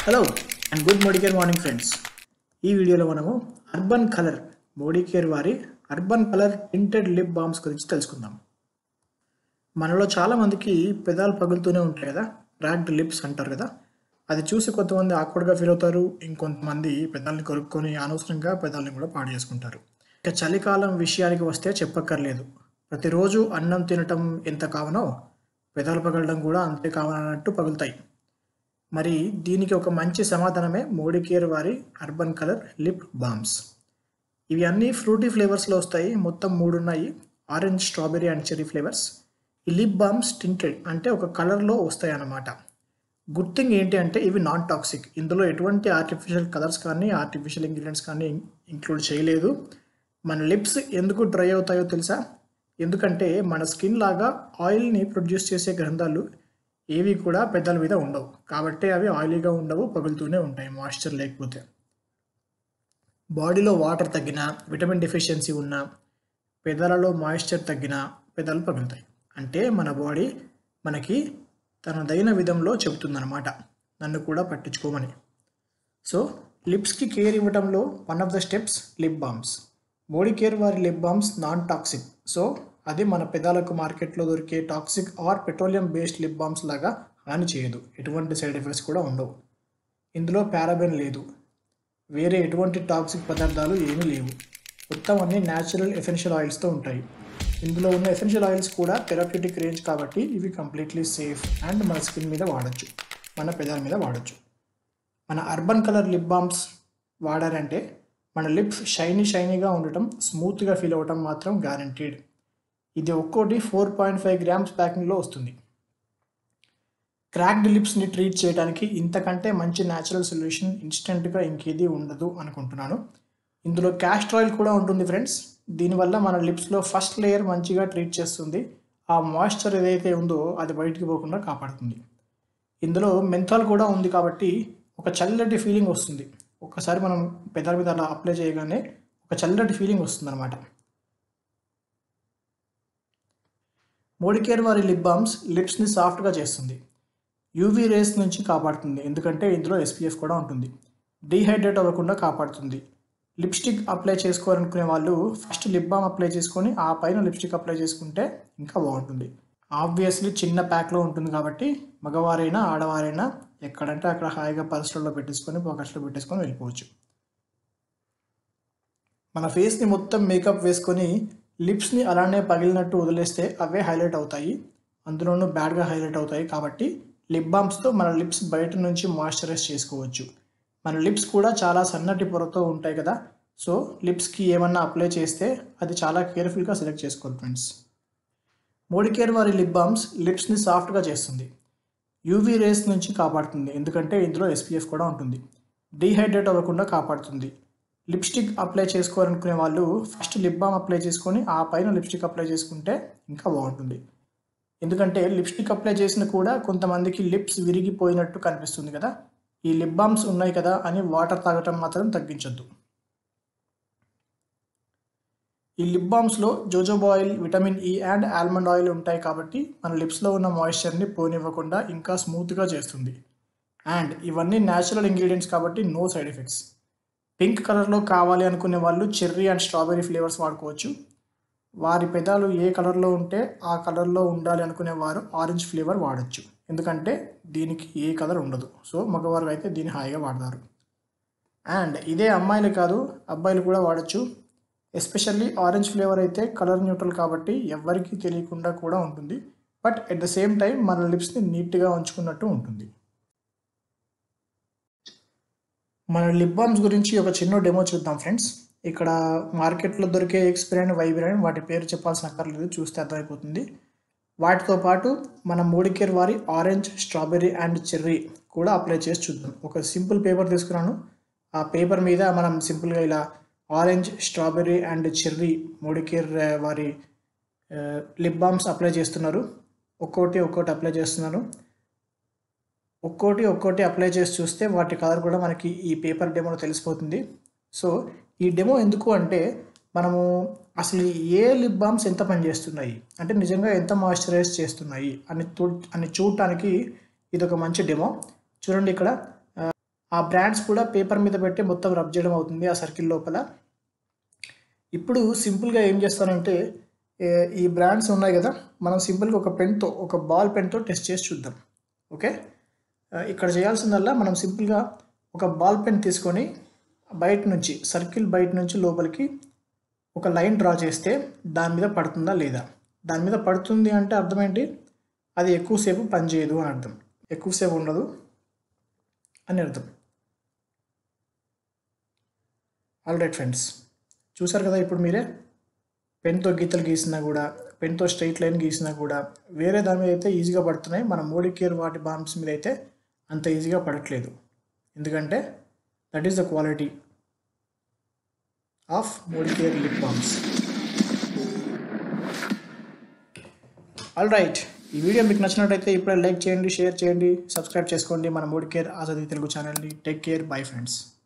hello and good Modicare morning friends ఈ వీడియోలో మనము అర్బన్ కలర్ మోడికేర్ వారి urban colour tinted lip balms గురించి తెలుసుకుందాం మనలో చాలామందికి పెదాలు పగులుతూనే ఉంటాయి కదా ర్యాక్డ్ లిప్స్ అంటారు కదా అది చూసి కొంతమంది ఆక్వర్డ్గా ఫీల్ అవుతారు ఇంకొంతమంది పెదాలని కొరుక్కొని అనవసరంగా పెదాలని కూడా పాడు చేసుకుంటారు ఇక చలికాలం విషయానికి వస్తే చెప్పక్కర్లేదు ప్రతిరోజు అన్నం తినటం ఎంత కావనో పెదాలు పగలడం కూడా అంతే కావాలన్నట్టు పగులుతాయి మరి దీనికి ఒక మంచి సమాధానమే మోడికేర్ వారి అర్బన్ కలర్ లిప్ బామ్స్ ఇవి అన్ని ఫ్రూటీ ఫ్లేవర్స్లో వస్తాయి మొత్తం మూడు ఉన్నాయి orange strawberry and cherry flavours ఈ లిప్ బామ్స్ టింటెడ్ అంటే ఒక కలర్లో వస్తాయి అన్నమాట గుడ్ థింగ్ ఏంటి అంటే ఇవి నాన్ టాక్సిక్ ఇందులో ఎటువంటి ఆర్టిఫిషియల్ కలర్స్ కానీ ఆర్టిఫిషియల్ ఇంగ్రీడియంట్స్ కానీ ఇంక్లూడ్ చేయలేదు మన లిప్స్ ఎందుకు డ్రై అవుతాయో తెలుసా ఎందుకంటే మన స్కిన్ లాగా ఆయిల్ని ప్రొడ్యూస్ చేసే గ్రంథాలు ఏవి కూడా పెద్దల మీద ఉండవు కాబట్టి అవి ఆయిలీగా ఉండవు పగులుతూనే ఉంటాయి మాయిశ్చర్ లేకపోతే బాడీలో వాటర్ తగ్గినా విటమిన్ డెఫిషియన్సీ ఉన్నా పెదాలలో మాయిశ్చర్ తగ్గినా పెదాలు పగులుతాయి అంటే మన బాడీ మనకి తనదైన విధంలో చెబుతుందన్నమాట నన్ను కూడా పట్టించుకోమని సో లిప్స్కి కేర్ ఇవ్వడంలో one of the steps lip balms Modicare వారి lip balms non toxic so అది మన పెదాలకు మార్కెట్లో దొరికే toxic or petroleum based lip balms లాగా హాని చేయదు ఎటువంటి సైడ్ ఎఫెక్ట్స్ కూడా ఉండవు ఇందులో పారాబెన్ లేదు వేరే ఎటువంటి టాక్సిక్ పదార్థాలు ఏమీ లేవు మొత్తం అన్ని న్యాచురల్ ఎసెన్షియల్ ఆయిల్స్తో ఉంటాయి ఇందులో ఉన్న ఎసెన్షియల్ ఆయిల్స్ కూడా థెరప్యూటిక్ రేంజ్ కాబట్టి ఇవి కంప్లీట్లీ సేఫ్ అండ్ మన స్కిన్ మీద వాడచ్చు మన పెదాల మీద వాడచ్చు మన అర్బన్ కలర్ లిప్ బామ్స్ వాడారంటే మన లిప్స్ షైనీ షైనీగా ఉండటం స్మూత్గా ఫీల్ అవ్వటం మాత్రం గ్యారంటీడ్ ఇది ఒక్కోటి ఫోర్ పాయింట్ ఫైవ్ గ్రామ్స్ ప్యాకింగ్లో వస్తుంది క్రాక్డ్ లిప్స్ని ట్రీట్ చేయడానికి ఇంతకంటే మంచి న్యాచురల్ సొల్యూషన్ ఇన్స్టెంట్గా ఇంకేది ఉండదు అనుకుంటున్నాను ఇందులో క్యాస్టర్ ఆయిల్ కూడా ఉంటుంది ఫ్రెండ్స్ దీనివల్ల మన లిప్స్లో ఫస్ట్ లేయర్ మంచిగా ట్రీట్ చేస్తుంది ఆ మాయిశ్చర్ ఏదైతే ఉందో అది బయటికి పోకుండా కాపాడుతుంది ఇందులో మెంథాల్ కూడా ఉంది కాబట్టి ఒక చల్లటి ఫీలింగ్ వస్తుంది ఒక్కసారి మనం పెదాల మీద అలా అప్లై చేయగానే ఒక చల్లటి ఫీలింగ్ వస్తుంది అనమాట మోడికేర్ వారి లిప్ బామ్స్ లిప్స్ని సాఫ్ట్గా చేస్తుంది యూవీ రేస్ నుంచి కాపాడుతుంది ఎందుకంటే ఇందులో ఎస్పీఎఫ్ కూడా ఉంటుంది డీహైడ్రేట్ అవ్వకుండా కాపాడుతుంది లిప్స్టిక్ అప్లై చేసుకోవాలనుకునే వాళ్ళు ఫస్ట్ లిప్ బామ్ అప్లై చేసుకొని ఆ పైన లిప్స్టిక్ అప్లై చేసుకుంటే ఇంకా బాగుంటుంది ఆబ్వియస్లీ చిన్న ప్యాక్లో ఉంటుంది కాబట్టి మగవారైనా ఆడవారైనా ఎక్కడంటే అక్కడ హాయిగా పర్సులలో పెట్టేసుకొని పాకెట్స్లో పెట్టేసుకొని వెళ్ళిపోవచ్చు మన ఫేస్ని మొత్తం మేకప్ వేసుకొని లిప్స్ని అలానే పగిలినట్టు వదిలేస్తే అవే హైలైట్ అవుతాయి అందులోనూ బ్యాడ్గా హైలైట్ అవుతాయి కాబట్టి లిప్ బామ్స్తో మన లిప్స్ బయట నుంచి మాయిశ్చరైజ్ చేసుకోవచ్చు మన లిప్స్ కూడా చాలా సన్నటి పొరతో ఉంటాయి కదా సో లిప్స్కి ఏమన్నా అప్లై చేస్తే అది చాలా కేర్ఫుల్గా సెలెక్ట్ చేసుకోవాలి ఫ్రెండ్స్ మోడికేర్ వారి లిప్ బామ్స్ లిప్స్ని సాఫ్ట్గా చేస్తుంది యూవీ రేస్ నుంచి కాపాడుతుంది ఎందుకంటే ఇందులో ఎస్పీఎఫ్ కూడా ఉంటుంది డీహైడ్రేట్ అవ్వకుండా కాపాడుతుంది లిప్స్టిక్ అప్లై చేసుకోవాలనుకునే వాళ్ళు ఫస్ట్ లిప్ బామ్ అప్లై చేసుకొని ఆ పైన లిప్స్టిక్ అప్లై చేసుకుంటే ఇంకా బాగుంటుంది ఎందుకంటే లిప్స్టిక్ అప్లై చేసిన కూడా కొంతమందికి లిప్స్ విరిగిపోయినట్టు కనిపిస్తుంది కదా ఈ లిప్ బామ్స్ ఉన్నాయి కదా అని వాటర్ తాగటం మాత్రం తగ్గించొద్దు ఈ లిప్ బామ్స్లో jojoba oil vitamin E and almond oil ఉంటాయి కాబట్టి మన లిప్స్లో ఉన్న మాయిశ్చర్ని పోనివ్వకుండా ఇంకా స్మూత్గా చేస్తుంది అండ్ ఇవన్నీ న్యాచురల్ ఇంగ్రీడియంట్స్ కాబట్టి నో సైడ్ ఎఫెక్ట్స్ పింక్ కలర్లో కావాలి అనుకునే వాళ్ళు చెర్రీ అండ్ స్ట్రాబెరీ ఫ్లేవర్స్ వాడుకోవచ్చు వారి పెదాలు ఏ కలర్లో ఉంటే ఆ కలర్లో ఉండాలి అనుకునే వారు ఆరెంజ్ ఫ్లేవర్ వాడచ్చు ఎందుకంటే దీనికి ఏ కలర్ ఉండదు సో మగవారు అయితే దీన్ని హాయిగా వాడతారు అండ్ ఇదే అమ్మాయిలు కాదు అబ్బాయిలు కూడా వాడచ్చు ఎస్పెషల్లీ ఆరెంజ్ ఫ్లేవర్ అయితే కలర్ న్యూట్రల్ కాబట్టి ఎవరికీ తెలియకుండా కూడా ఉంటుంది but at the same time మన లిప్స్ని నీట్గా ఉంచుకున్నట్టు ఉంటుంది మన లిప్ బామ్స్ గురించి ఒక చిన్న డెమో చూద్దాం ఫ్రెండ్స్ ఇక్కడ మార్కెట్లో దొరికే ఎక్స్పిరైన్ వైబ్రైన్ వాటి పేరు చెప్పాల్సిన అక్కర్లేదు చూస్తే అర్థమైపోతుంది వాటితో పాటు మన మోడికేర్ వారి ఆరెంజ్ స్ట్రాబెర్రీ అండ్ చెర్రీ కూడా అప్లై చేసి చూద్దాం ఒక సింపుల్ పేపర్ తీసుకున్నాను ఆ పేపర్ మీద మనం సింపుల్గా ఇలా orange strawberry and cherry Modicare వారి లిప్ బామ్స్ అప్లై చేస్తున్నారు ఒక్కోటి ఒక్కోటి అప్లై చేస్తున్నాను ఒక్కోటి ఒక్కోటి అప్లై చేసి చూస్తే వాటి కలర్ కూడా మనకి ఈ పేపర్ డెమోలో తెలిసిపోతుంది సో ఈ డెమో ఎందుకు అంటే మనము అసలు ఏ లిప్ బామ్స్ ఎంత పని చేస్తున్నాయి అంటే నిజంగా ఎంత మాయిశ్చరైజ్ చేస్తున్నాయి అని చూ అని చూడటానికి ఇది ఒక మంచి డెమో చూడండి ఇక్కడ ఆ బ్రాండ్స్ కూడా పేపర్ మీద పెట్టి మొత్తం రబ్ చేయడం అవుతుంది ఆ సర్కిల్ లోపల ఇప్పుడు సింపుల్గా ఏం చేస్తానంటే ఏ- ఈ బ్రాండ్స్ ఉన్నాయి కదా మనం సింపుల్గా ఒక పెన్తో ఒక బాల్ పెన్తో టెస్ట్ చేసి చూద్దాం ఓకే ఆ, ఇక్కడ చేయాల్సిందల్లా మనం సింపుల్గా ఒక బాల్ పెన్ తీసుకొని బయట నుంచి సర్కిల్ బయట నుంచి లోపలికి ఒక లైన్ డ్రా చేస్తే దాని మీద పడుతుందా లేదా దాని మీద పడుతుంది అంటే అర్థం ఏంటి అది ఎక్కువసేపు పనిచేయదు అని అర్థం ఎక్కువసేపు ఉండదు అని అర్థం ఆల్ రైట్ ఫ్రెండ్స్ చూసారు కదా ఇప్పుడు మీరే పెన్తో గీతలు గీసినా కూడా పెన్తో స్ట్రైట్ లైన్ గీసినా కూడా వేరే దాని మీద అయితే ఈజీగా పడుతున్నాయి మన మోడీ కేర్ వాటి బాంబ్స్ మీద అయితే అంత ఈజీగా పడట్లేదు ఎందుకంటే that is the quality of Modicare lip balms all right ఈ వీడియో మీకు నచ్చినట్టయితే ఇప్పుడే లైక్ చేయండి షేర్ చేయండి సబ్స్క్రైబ్ చేసుకోండి మన మోడీ కేర్ ఆజాదీ తెలుగు ఛానల్ని టేక్ కేర్ బై ఫ్రెండ్స్